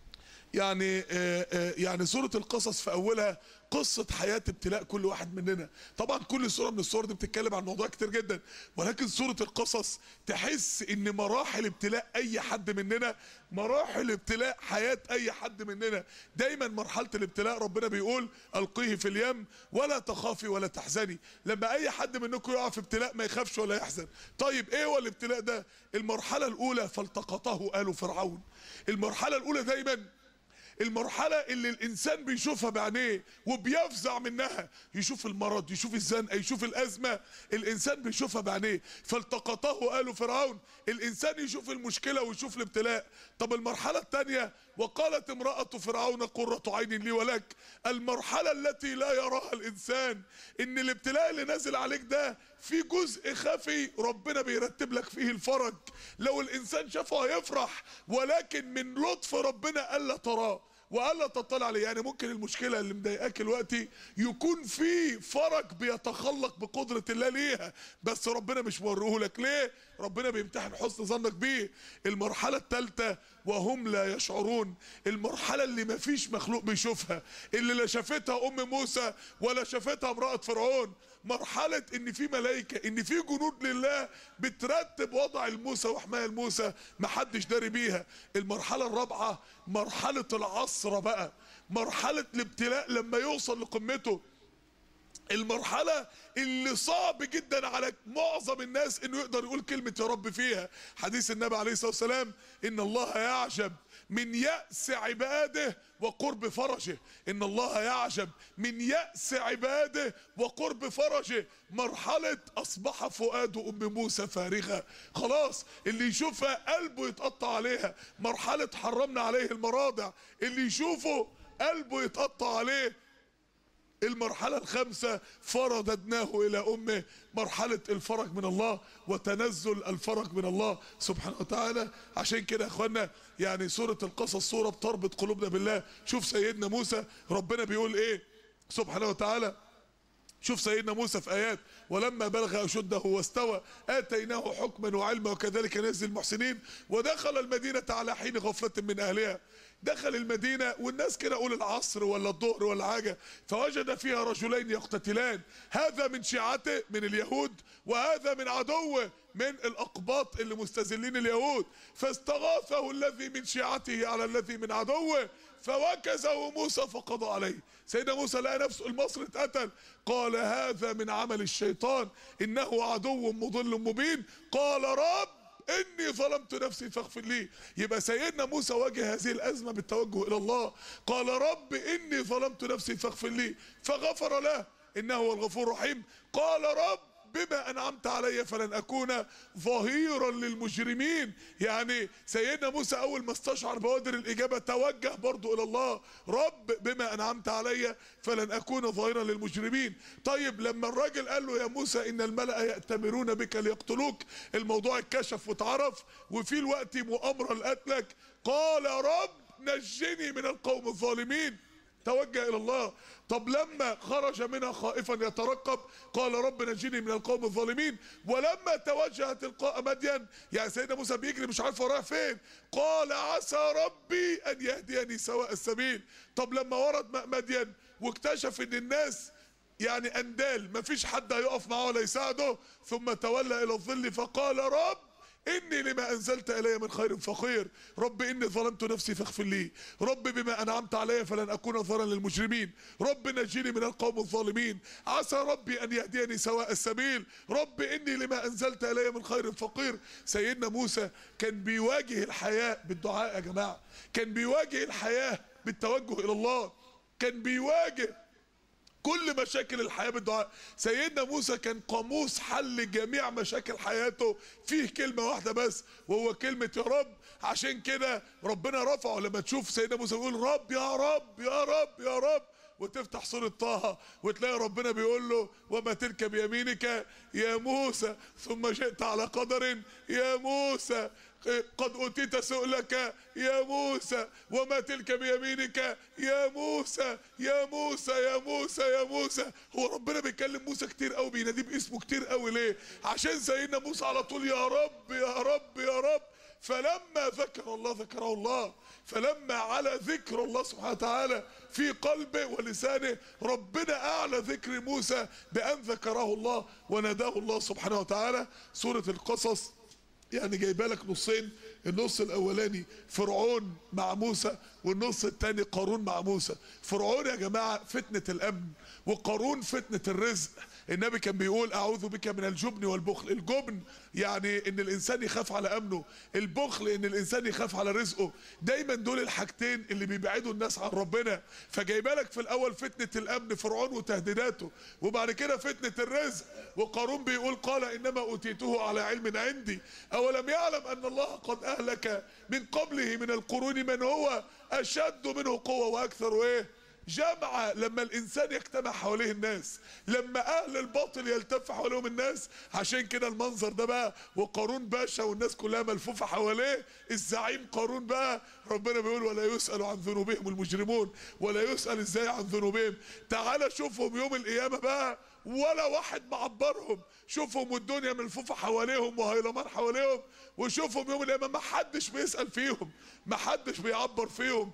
يعني آه، آه، يعني سورة القصص في أولها قصة حياة ابتلاء كل واحد مننا طبعا كل سورة من السور دي بتتكلم عن موضوع كتير جدا ولكن سورة القصص تحس ان مراحل ابتلاء اي حد مننا مراحل ابتلاء حياة اي حد مننا دايما مرحلة الابتلاء ربنا بيقول القيه في اليم ولا تخافي ولا تحزني لما اي حد منكم يقع في ابتلاء ما يخافش ولا يحزن طيب ايه هو الابتلاء ده المرحلة الاولى فالتقطه آل فرعون المرحلة الاولى دايما المرحلة اللي الإنسان بيشوفها بعينيه وبيفزع منها يشوف المرض يشوف الزنقة يشوف الأزمة الإنسان بيشوفها بعينيه فالتقطه آل فرعون الإنسان يشوف المشكلة ويشوف الابتلاء طب المرحلة الثانية وقالت امرأة فرعون قرة عين لي ولك المرحلة التي لا يراها الإنسان إن الابتلاء اللي نازل عليك ده في جزء خفي ربنا بيرتب لك فيه الفرج لو الإنسان شافه هيفرح ولكن من لطف ربنا ألا تراه والا تطلع عليه يعني ممكن المشكله اللي مضايقاك دلوقتي يكون في فرج بيتخلق بقدره الله ليها بس ربنا مش موريه لك ليه ربنا بيمتحن حسن ظنك بيه المرحله الثالثه وهم لا يشعرون المرحله اللي ما فيش مخلوق بيشوفها اللي لا شافتها ام موسى ولا شافتها امراه فرعون مرحله ان في ملائكه ان في جنود لله بترتب وضع الموسى وحمايه الموسى محدش داري بيها المرحله الرابعه مرحله العصر بقى مرحله الابتلاء لما يوصل لقمته المرحلة اللي صعب جدا على معظم الناس انه يقدر يقول كلمة يا رب فيها حديث النبي عليه الصلاة والسلام ان الله يعجب من يأس عباده وقرب فرجه ان الله يعجب من يأس عباده وقرب فرجه مرحلة اصبح فؤاد ام موسى فارغة خلاص اللي يشوفها قلبه يتقطع عليها مرحلة حرمنا عليه المراضع اللي يشوفه قلبه يتقطع عليه المرحلة الخامسة فرددناه إلى أمه مرحلة الفرج من الله وتنزل الفرج من الله سبحانه وتعالى عشان كده يا أخوانا يعني سورة القصص سورة بتربط قلوبنا بالله شوف سيدنا موسى ربنا بيقول إيه سبحانه وتعالى شوف سيدنا موسى في ايات ولما بلغ اشده واستوى اتيناه حكما وعلما وكذلك نزل المحسنين ودخل المدينه على حين غفله من اهلها دخل المدينه والناس كده قول العصر ولا الظهر ولا حاجه فوجد فيها رجلين يقتتلان هذا من شيعته من اليهود وهذا من عدوه من الاقباط اللي مستذلين اليهود فاستغاثه الذي من شيعته على الذي من عدوه فوكزه موسى فقضى عليه سيدنا موسى لقى نفسه المصري اتقتل قال هذا من عمل الشيطان انه عدو مضل مبين قال رب اني ظلمت نفسي فاغفر لي يبقى سيدنا موسى واجه هذه الازمه بالتوجه الى الله قال رب اني ظلمت نفسي فاغفر لي فغفر له انه هو الغفور الرحيم قال رب بما انعمت علي فلن اكون ظهيرا للمجرمين يعني سيدنا موسى اول ما استشعر بوادر الاجابه توجه برضو الى الله رب بما انعمت علي فلن اكون ظهيرا للمجرمين طيب لما الراجل قال له يا موسى ان الملأ يأتمرون بك ليقتلوك الموضوع اتكشف واتعرف وفي الوقت مؤامره لقتلك قال رب نجني من القوم الظالمين توجه الى الله طب لما خرج منها خائفا يترقب قال رب نجني من القوم الظالمين ولما توجه تلقاء مدين يعني سيدنا موسى بيجري مش عارف وراه فين قال عسى ربي ان يهديني سواء السبيل طب لما ورد ماء مدين واكتشف ان الناس يعني اندال مفيش حد هيقف معاه ولا يساعده ثم تولى الى الظل فقال رب إني لما أنزلت إلي من خير فقير رب إني ظلمت نفسي فاغفر لي رب بما أنعمت علي فلن أكون ظهرا للمجرمين رب نجيني من القوم الظالمين عسى ربي أن يهديني سواء السبيل رب إني لما أنزلت إلي من خير فقير سيدنا موسى كان بيواجه الحياة بالدعاء يا جماعة كان بيواجه الحياة بالتوجه إلى الله كان بيواجه كل مشاكل الحياة بالدعاء سيدنا موسى كان قاموس حل جميع مشاكل حياته فيه كلمة واحدة بس وهو كلمة يا رب عشان كده ربنا رفعه لما تشوف سيدنا موسى يقول رب يا رب يا رب يا رب وتفتح سورة طه وتلاقي ربنا بيقول له وما تلك بيمينك يا موسى ثم جئت على قدر يا موسى قد أوتيت سؤلك يا موسى وما تلك بيمينك يا موسى يا موسى يا موسى يا موسى هو ربنا بيكلم موسى كتير قوي بيناديه باسمه كتير قوي ليه عشان سيدنا موسى على طول يا رب يا رب يا رب فلما ذكر الله ذكره الله فلما على ذكر الله سبحانه وتعالى في قلبه ولسانه ربنا اعلى ذكر موسى بان ذكره الله وناداه الله سبحانه وتعالى سوره القصص يعني جايبه لك نصين النص الاولاني فرعون مع موسى والنص الثاني قارون مع موسى فرعون يا جماعه فتنه الامن وقارون فتنه الرزق النبي كان بيقول اعوذ بك من الجبن والبخل الجبن يعني ان الانسان يخاف على امنه البخل ان الانسان يخاف على رزقه دايما دول الحاجتين اللي بيبعدوا الناس عن ربنا فجايبه لك في الاول فتنه الامن فرعون وتهديداته وبعد كده فتنه الرزق وقارون بيقول قال انما اوتيته على علم عندي اولم يعلم ان الله قد اهلك من قبله من القرون من هو اشد منه قوه واكثر ايه جمع لما الانسان يجتمع حواليه الناس لما اهل الباطل يلتف حواليهم الناس عشان كده المنظر ده بقى وقارون باشا والناس كلها ملفوفه حواليه الزعيم قارون بقى ربنا بيقول ولا يسال عن ذنوبهم المجرمون ولا يسال ازاي عن ذنوبهم تعال شوفهم يوم القيامه بقى ولا واحد معبرهم شوفهم والدنيا ملفوفه حواليهم وهيلمان حواليهم وشوفهم يوم القيامه ما حدش بيسال فيهم ما حدش بيعبر فيهم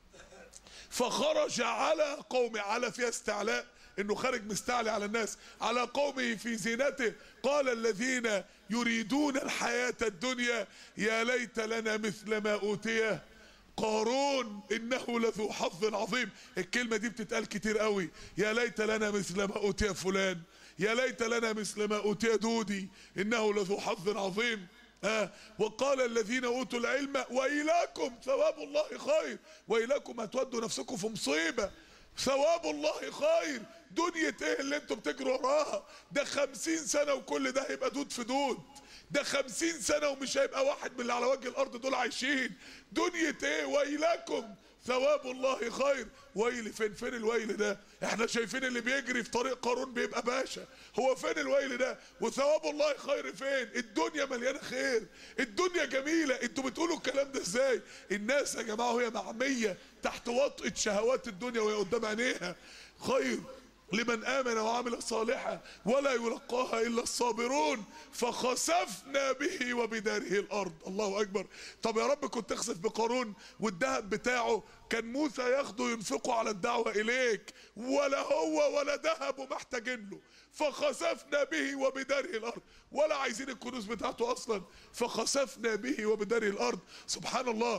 فخرج على قومه على فيها استعلاء انه خارج مستعلي على الناس على قومه في زينته قال الذين يريدون الحياة الدنيا يا ليت لنا مثل ما اوتي قارون انه لذو حظ عظيم الكلمة دي بتتقال كتير قوي يا ليت لنا مثل ما اوتي فلان يا ليت لنا مثل ما اوتي دودي انه لذو حظ عظيم آه وقال الذين اوتوا العلم ويلاكم ثواب الله خير ويلاكم هتودوا نفسكم في مصيبه ثواب الله خير دنيا ايه اللي انتم بتجروا وراها ده خمسين سنه وكل ده هيبقى دود في دود ده خمسين سنه ومش هيبقى واحد من اللي على وجه الارض دول عايشين دنيا ايه ويلاكم ثواب الله خير ويل فين فين الويل ده احنا شايفين اللي بيجري في طريق قارون بيبقى باشا هو فين الويل ده وثواب الله خير فين الدنيا مليانه خير الدنيا جميله انتوا بتقولوا الكلام ده ازاي الناس يا جماعه وهي معميه تحت وطئه شهوات الدنيا وهي قدام عينيها خير لمن آمن وعمل صالحا ولا يلقاها إلا الصابرون فخسفنا به وبداره الأرض الله أكبر طب يا رب كنت تخسف بقارون والذهب بتاعه كان موسى ياخده ينفقه على الدعوة إليك ولا هو ولا ذهب محتاجين له فخسفنا به وبداره الأرض ولا عايزين الكنوز بتاعته أصلا فخسفنا به وبداره الأرض سبحان الله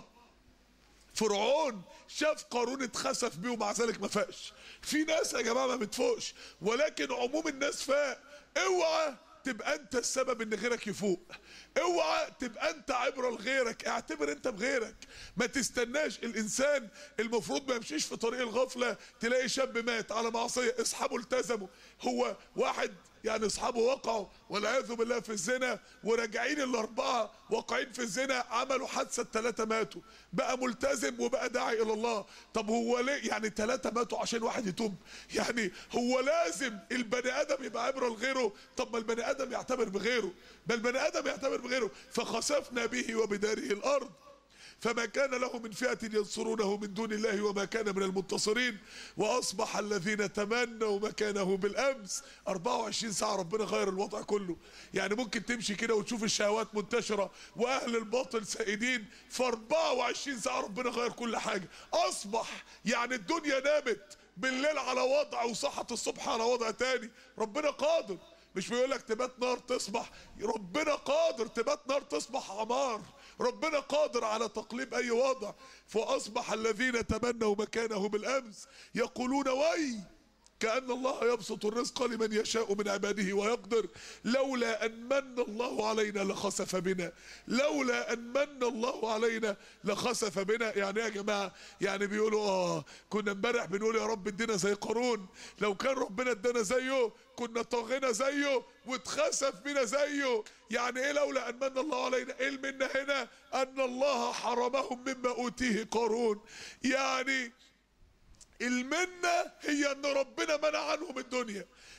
فرعون شاف قارون اتخسف بيه ومع ذلك ما فاقش في ناس يا جماعه ما بتفوقش ولكن عموم الناس فاق اوعى تبقى انت السبب ان غيرك يفوق اوعى تبقى انت عبره لغيرك اعتبر انت بغيرك ما تستناش الانسان المفروض ما يمشيش في طريق الغفله تلاقي شاب مات على معصيه اصحابه التزموا هو واحد يعني اصحابه وقعوا والعياذ بالله في الزنا وراجعين الاربعه واقعين في الزنا عملوا حادثه الثلاثه ماتوا بقى ملتزم وبقى داعي الى الله طب هو ليه يعني ثلاثه ماتوا عشان واحد يتوب يعني هو لازم البني ادم يبقى عبره لغيره طب ما البني ادم يعتبر بغيره ما البني ادم يعتبر بغيره فخسفنا به وبداره الارض فما كان له من فئة ينصرونه من دون الله وما كان من المنتصرين وأصبح الذين تمنوا مكانه بالأمس 24 ساعة ربنا غير الوضع كله يعني ممكن تمشي كده وتشوف الشهوات منتشرة وأهل الباطل سائدين في 24 ساعة ربنا غير كل حاجة أصبح يعني الدنيا نامت بالليل على وضع وصحت الصبح على وضع تاني ربنا قادر مش بيقول لك تبات نار تصبح ربنا قادر تبات نار تصبح عمار ربنا قادر على تقليب اي وضع فاصبح الذين تمنوا مكانه بالامس يقولون وي كأن الله يبسط الرزق لمن يشاء من عباده ويقدر لولا أن من الله علينا لخسف بنا لولا أن من الله علينا لخسف بنا يعني يا جماعة يعني بيقولوا آه كنا امبارح بنقول يا رب ادينا زي قارون لو كان ربنا ادانا زيه كنا طغينا زيه واتخسف بنا زيه يعني ايه لولا ان من الله علينا ايه المنة هنا ان الله حرمهم مما اوتيه قارون يعني المنة هي ان ربنا منع عنهم الدنيا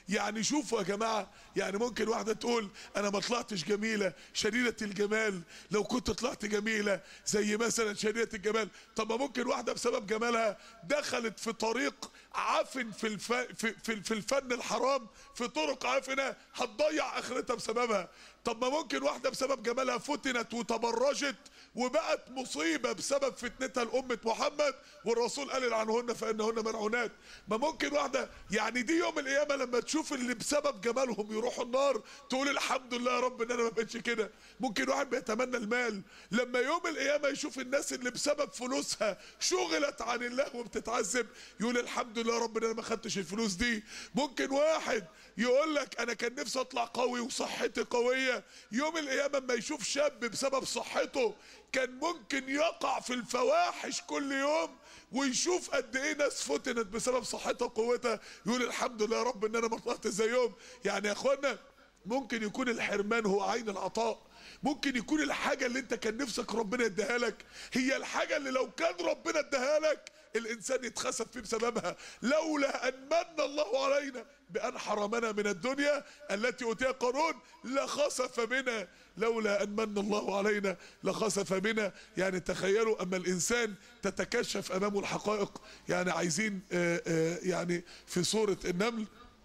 يعني شوفوا يا جماعه يعني ممكن واحده تقول انا ما طلعتش جميله شديده الجمال لو كنت طلعت جميله زي مثلا شديده الجمال طب ما ممكن واحده بسبب جمالها دخلت في طريق عفن في الف... في في, في الفن الحرام في طرق عفنه هتضيع اخرتها بسببها طب ما ممكن واحده بسبب جمالها فتنت وتبرجت وبقت مصيبه بسبب فتنتها لامه محمد والرسول قال عنهن فانهن ملعونات ما ممكن واحده يعني دي يوم القيامه لما تشوف اللي بسبب جمالهم يروحوا النار تقول الحمد لله يا رب ان انا ما بقتش كده ممكن واحد بيتمنى المال لما يوم القيامه يشوف الناس اللي بسبب فلوسها شغلت عن الله وبتتعذب يقول الحمد لله يا رب ان انا ما خدتش الفلوس دي ممكن واحد يقول لك انا كان نفسي اطلع قوي وصحتي قويه يوم القيامه اما يشوف شاب بسبب صحته كان ممكن يقع في الفواحش كل يوم ويشوف قد ايه ناس فتنت بسبب صحتها وقوتها يقول الحمد لله يا رب ان انا ما طلعت زيهم يعني يا اخوانا ممكن يكون الحرمان هو عين العطاء ممكن يكون الحاجة اللي انت كان نفسك ربنا يديها لك هي الحاجة اللي لو كان ربنا اداها لك الانسان يتخسف فيه بسببها لولا ان من الله علينا بان حرمنا من الدنيا التي اوتيها قارون لخسف بنا لولا ان من الله علينا لخسف بنا يعني تخيلوا اما الانسان تتكشف امامه الحقائق يعني عايزين آآ آآ يعني في سورة النمل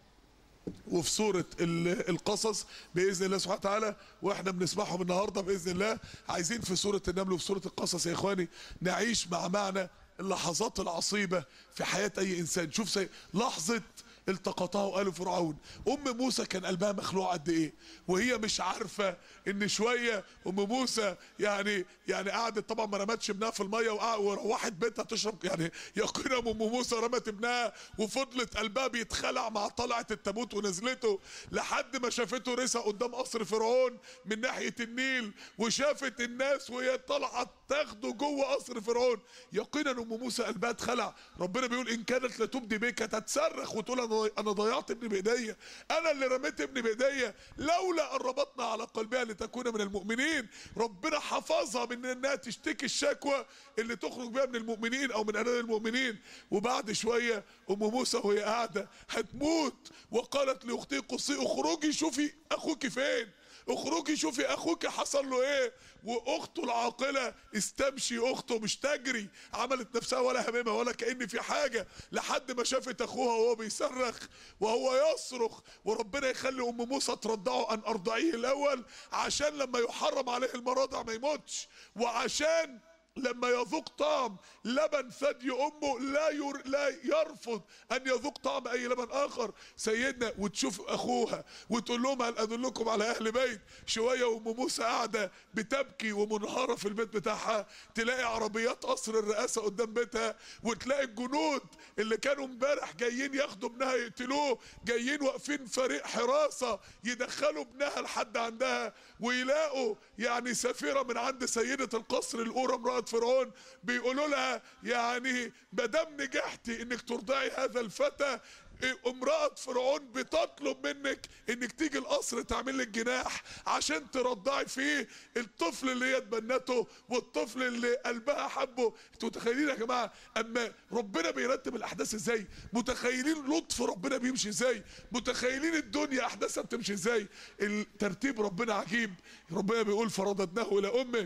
وفي سورة القصص بإذن الله سبحانه وتعالى وإحنا بنسمعهم النهاردة بإذن الله عايزين في سورة النمل وفي سورة القصص يا إخواني نعيش مع معنى اللحظات العصيبة في حياة أي إنسان شوف سي... لحظة التقطه آل فرعون أم موسى كان قلبها مخلوع قد إيه وهي مش عارفة إن شوية أم موسى يعني يعني قعدت طبعا ما رمتش ابنها في المية وروحت بيتها تشرب يعني يقينا أم موسى رمت ابنها وفضلت قلبها بيتخلع مع طلعة التابوت ونزلته لحد ما شافته رسا قدام قصر فرعون من ناحية النيل وشافت الناس وهي طالعة تاخده جوه قصر فرعون يقينا ام موسى قلبها اتخلع ربنا بيقول ان كانت لتبدي بك تتصرخ وتقول انا ضيعت ابني بايديا انا اللي رميت ابني بايديا لولا ان ربطنا على قلبها لتكون من المؤمنين ربنا حفظها من انها تشتكي الشكوى اللي تخرج بها من المؤمنين او من انام المؤمنين وبعد شويه ام موسى وهي قاعده هتموت وقالت لاختي قصي اخرجي شوفي اخوك فين اخرجي شوفي اخوك حصل له ايه واخته العاقله استمشي اخته مش تجري عملت نفسها ولا هممها ولا كان في حاجه لحد ما شافت اخوها وهو بيصرخ وهو يصرخ وربنا يخلي ام موسى ترضعه ان ارضعيه الاول عشان لما يحرم عليه المراضع ما يموتش وعشان لما يذوق طعم لبن ثدي امه لا ير... لا يرفض ان يذوق طعم اي لبن اخر سيدنا وتشوف اخوها وتقول لهم هل ادلكم على اهل بيت شويه وام موسى قاعده بتبكي ومنهاره في البيت بتاعها تلاقي عربيات قصر الرئاسه قدام بيتها وتلاقي الجنود اللي كانوا امبارح جايين ياخدوا ابنها يقتلوه جايين واقفين فريق حراسه يدخلوا ابنها لحد عندها ويلاقوا يعني سفيره من عند سيده القصر الاولى امراه فرعون بيقولوا لها يعني ما دام نجحتي انك ترضعي هذا الفتى امرأة فرعون بتطلب منك انك تيجي القصر تعمل لك جناح عشان ترضعي فيه الطفل اللي هي اتبنته والطفل اللي قلبها حبه انتوا متخيلين يا جماعة اما ربنا بيرتب الاحداث ازاي متخيلين لطف ربنا بيمشي ازاي متخيلين الدنيا احداثها بتمشي ازاي الترتيب ربنا عجيب ربنا بيقول فرددناه الى امه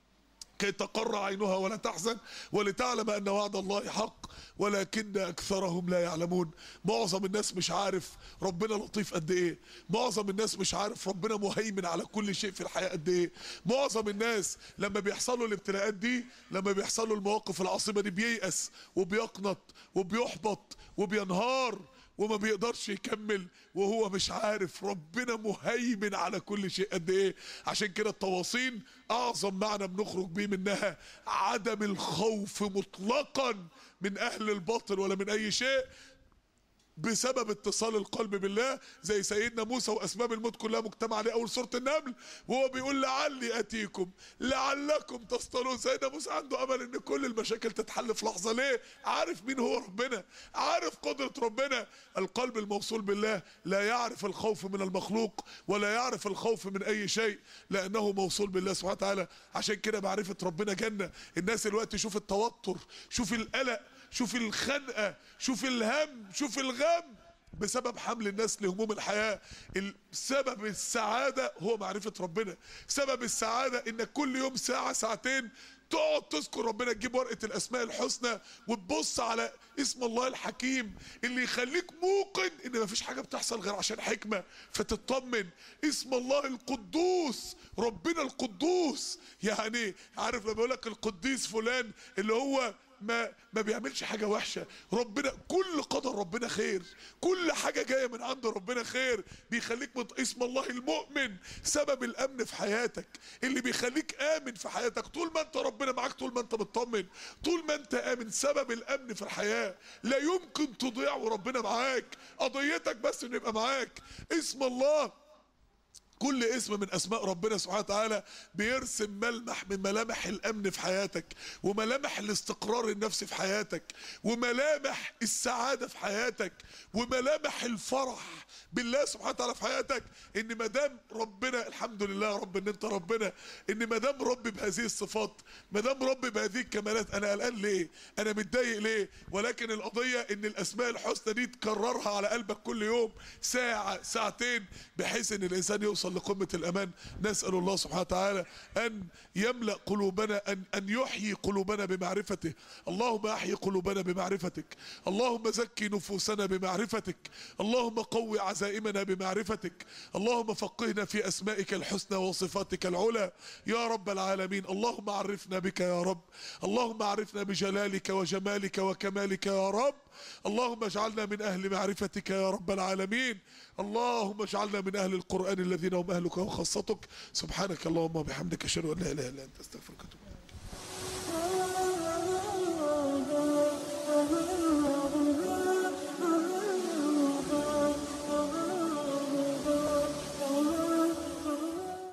كي تقر عينها ولا تحزن ولتعلم ان وعد الله حق ولكن اكثرهم لا يعلمون معظم الناس مش عارف ربنا لطيف قد ايه معظم الناس مش عارف ربنا مهيمن على كل شيء في الحياه قد ايه معظم الناس لما بيحصلوا الابتلاءات دي لما بيحصلوا المواقف العصيبه دي بييأس وبيقنط وبيحبط وبينهار وما بيقدرش يكمل وهو مش عارف ربنا مهيمن على كل شيء قد ايه عشان كده التواصين اعظم معنى بنخرج بيه منها عدم الخوف مطلقا من اهل الباطل ولا من اي شيء بسبب اتصال القلب بالله زي سيدنا موسى واسباب الموت كلها مجتمع عليه اول سوره النمل وهو بيقول لعلي اتيكم لعلكم تصطلون سيدنا موسى عنده امل ان كل المشاكل تتحل في لحظه ليه عارف مين هو ربنا عارف قدره ربنا القلب الموصول بالله لا يعرف الخوف من المخلوق ولا يعرف الخوف من اي شيء لانه موصول بالله سبحانه وتعالى عشان كده معرفه ربنا جنه الناس دلوقتي شوف التوتر شوف القلق شوف الخنقه شوف الهم شوف الغم بسبب حمل الناس لهموم الحياة ال- سبب السعادة هو معرفة ربنا سبب السعادة انك كل يوم ساعة ساعتين تقعد تذكر ربنا تجيب ورقة الأسماء الحسنى وتبص على اسم الله الحكيم اللي يخليك موقن إن مفيش حاجة بتحصل غير عشان حكمة فتطمن اسم الله القدوس ربنا القدوس يعني عارف لما يقول لك القديس فلان اللي هو ما ما بيعملش حاجه وحشه ربنا كل قدر ربنا خير كل حاجه جايه من عند ربنا خير بيخليك مت... اسم الله المؤمن سبب الامن في حياتك اللي بيخليك امن في حياتك طول ما انت ربنا معاك طول ما انت مطمن طول ما انت امن سبب الامن في الحياه لا يمكن تضيع وربنا معاك قضيتك بس انه يبقى معاك اسم الله كل اسم من اسماء ربنا سبحانه وتعالى بيرسم ملمح من ملامح الامن في حياتك وملامح الاستقرار النفسي في حياتك وملامح السعاده في حياتك وملامح الفرح بالله سبحانه وتعالى في حياتك ان ما دام ربنا الحمد لله يا رب ان انت ربنا ان ما دام رب بهذه الصفات ما دام رب بهذه الكمالات انا قلقان ليه؟ انا متضايق ليه؟ ولكن القضيه ان الاسماء الحسنى دي تكررها على قلبك كل يوم ساعه ساعتين بحيث ان الانسان يوصل لقمه الامان نسال الله سبحانه وتعالى ان يملا قلوبنا ان ان يحيي قلوبنا بمعرفته اللهم احيي قلوبنا بمعرفتك اللهم زكي نفوسنا بمعرفتك اللهم قوي عزائمنا بمعرفتك اللهم فقهنا في اسمائك الحسنى وصفاتك العلى يا رب العالمين اللهم عرفنا بك يا رب اللهم عرفنا بجلالك وجمالك وكمالك يا رب اللهم اجعلنا من اهل معرفتك يا رب العالمين اللهم اجعلنا من اهل القران الذين هم اهلك وخاصتك سبحانك اللهم وبحمدك اشهد ان لا اله الا انت استغفرك واتوب إليك.